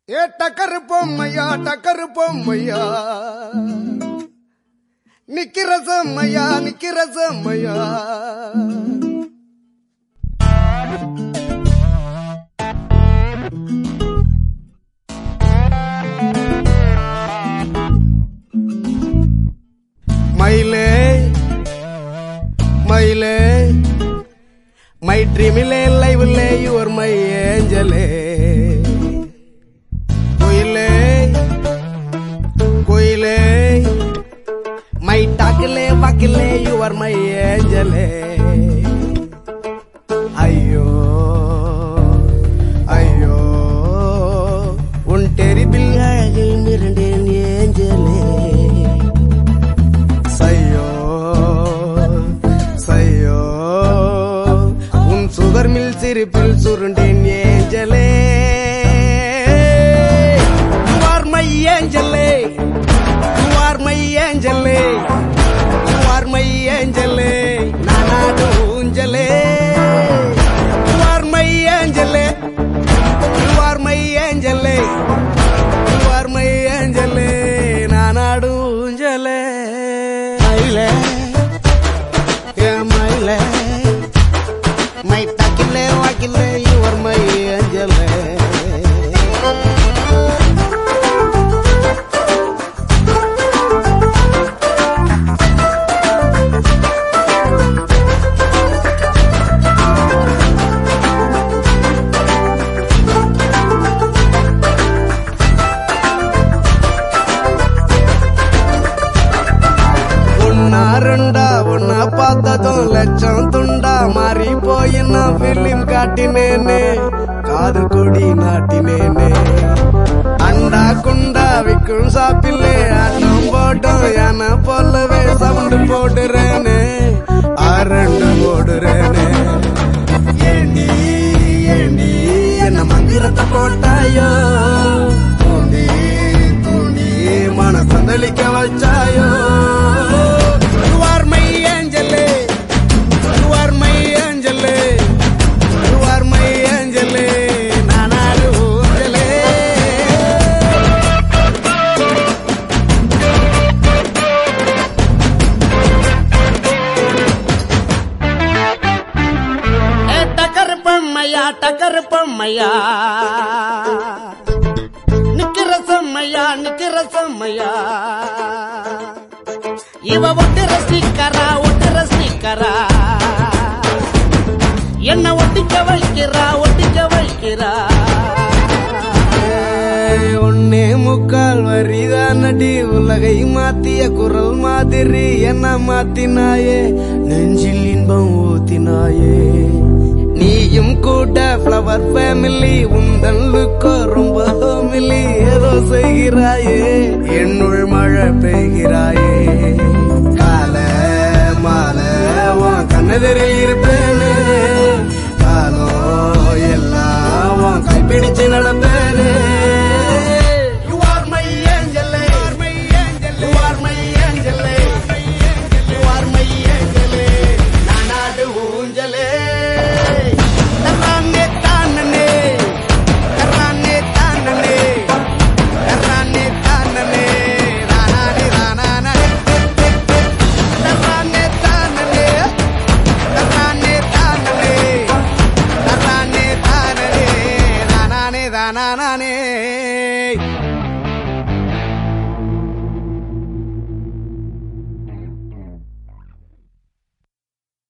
ஏ டக்கரு பொம்மையா டக்கரு பொம்மையா நிக்கிற செம்மையா நிக்கிற செம்மையா மயிலே மயிலே மை ட்ரீமிலே லைவ்லே யுவர் மை ஏஞ்சலே குயிலே குயிலே மை டாக்கிலே வாக்கிலே யுவர் மை ஏஞ்சலே ஐயோ ஐயோ உன் டெரிபில் அழகில் மிரண்டேன் ஏஞ்சலே சையோ சையோ உன் சுகர் மில் சிரிப்பில் சுருண்டேன் ஏஞ்சலே You are my ஏஞ்சலே You are my ஏஞ்சலே You are my ஏஞ்சலே நானாடு ஊஞ்சலே You are my ஏஞ்சலே You are my ஏஞ்சலே You are my ஏஞ்சலே நானாடு ஊஞ்சலே மயிலே ஏ மயிலே மை தக்கிலே வாக்கிலே you are my ஏஞ்சலே ஒன்னா ரெண்டா ஒன்னா பார்த்ததும் லட்சம் துண்டா மாறி போய் நான் பிலிம் காட்டினேனே காது கொடி நாட்டினேனே அண்டா குண்டா விக்கும் சாப்பிலே ஆட்டம் போட்டோம் யானை போலவே சவுண்டு போடுறேனே அரண்டு போடுறேனே ஏண்டி ஏண்டி என்ன மந்திரத்தை போட்டாயோ தூண்டி தூண்டி மனசந்தளிக்க வச்சாயோ You are my angel. You are my angel. You are my angel. நானாடு ஊஞ்சலே. ஏ டக்கர் பொம்மையா டக்கர் பொம்மையா நிக்கிற செம்மையா நிக்கிற செம்மையா இவ ஒட்டுற ஸ்டிக்கரா ஒட்டுற ஸ்டிக்கரா என்ன ஒட்டிக்க வைக்கிறா ஒட்டிக்க வைக்கிறா ஏய், ஒண்ணே முக்கால் வரிதானடி உலகை மாத்திய குரல் மாதிரி என்ன மாத்தினாயே நெஞ்சில் இன்பம் ஊத்தினாயே நீயும் கூட ஃப்ளவர் ஃபேமிலி உந்தன் லுக்கோ ரொம்ப ஹோமிலி ஏதோ செய்கிறாயே